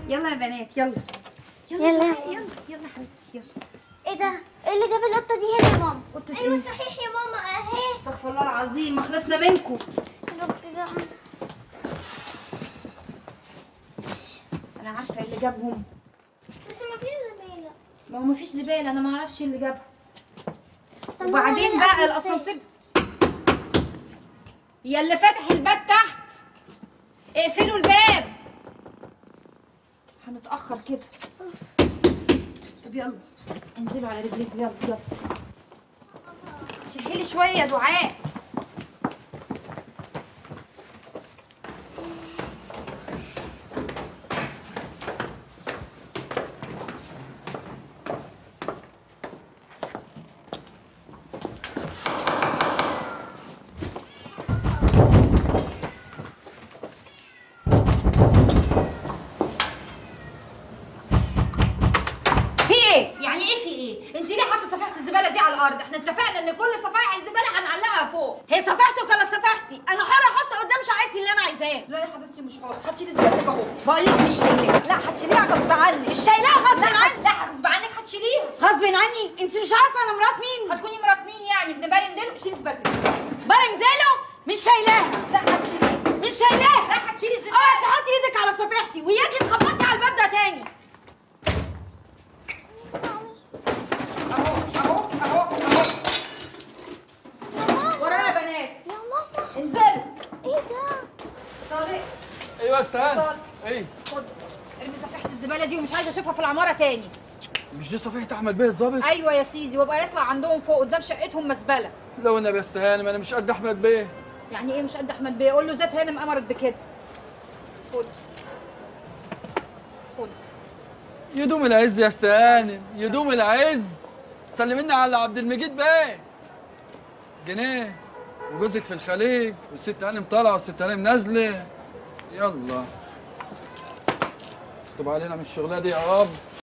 يلا يا بنات يلا يلا يلا يلا حبيبتي يلا ايه ده ايه اللي جاب القطه دي هنا يا ماما قطة ايوه ايه؟ صحيح يا ماما اهي استغفر الله العظيم ما خلصنا منكم يا رب بقى. انا عارفه اللي جابهم بس ما فيش زميله ما هو مفيش زباله انا ما اعرفش اللي جابها طب وبعدين ماما بقى ليه الاسانسير يا اللي فاتح الباب تحت اقفلوا الباب هنتاخر كده طب يلا انزلوا على رجليكم يلا يلا شيلي شويه يا دعاء في ايه؟ يعني ايه في ايه؟ انت ليه حاطه صفيحه الزباله دي على الارض؟ احنا اتفقنا ان كل صفايح الزباله هنعلقها فوق. هي صفيحتك ولا صفيحتي؟ انا حره احط قدام شقتي اللي انا عايزاه. لا يا حبيبتي مش حره، هتشيلي زبالتك اهو. بقول لك مش شايلاها، لا هتشيليها غصب عني، مش شايلاها غصب عني. لا غصب عنك هتشيليها. غصب عني؟ انت مش عارفه انا مرات مين؟ هتكوني مرات مين يعني؟ ابن باري مديله شيلي زبالتك. باري مديله؟ مش شايلاها. لا هتشيليها. مش شايلاها. لا هتشيلي زبالتك. اه تحطي ايدك على صفيحتي وياكي تخبطي على الباب ده تاني. اهو اهو اهو اهو ورايا يا بنات يا ماما انزلوا ايه ده صادق ايوه يا استاذ صادق ايه خد ارمي صفيحه الزباله دي ومش عايزه اشوفها في العماره تاني مش دي صفيحه احمد بيه الظابط ايوه يا سيدي وابقى يطلع عندهم فوق قدام شقتهم مزبله لو النبي يا استاذ هانم انا مش قد احمد بيه يعني ايه مش قد احمد بيه قول له ذات هانم امرت بكده خد خد يدوم العز يا استاذ هانم يدوم العز سلمينا على عبد المجيد بيه جنيه وجوزك في الخليج والست هانم طالعه والست هانم نازله يلا اكتب علينا من الشغلانه دي يا رب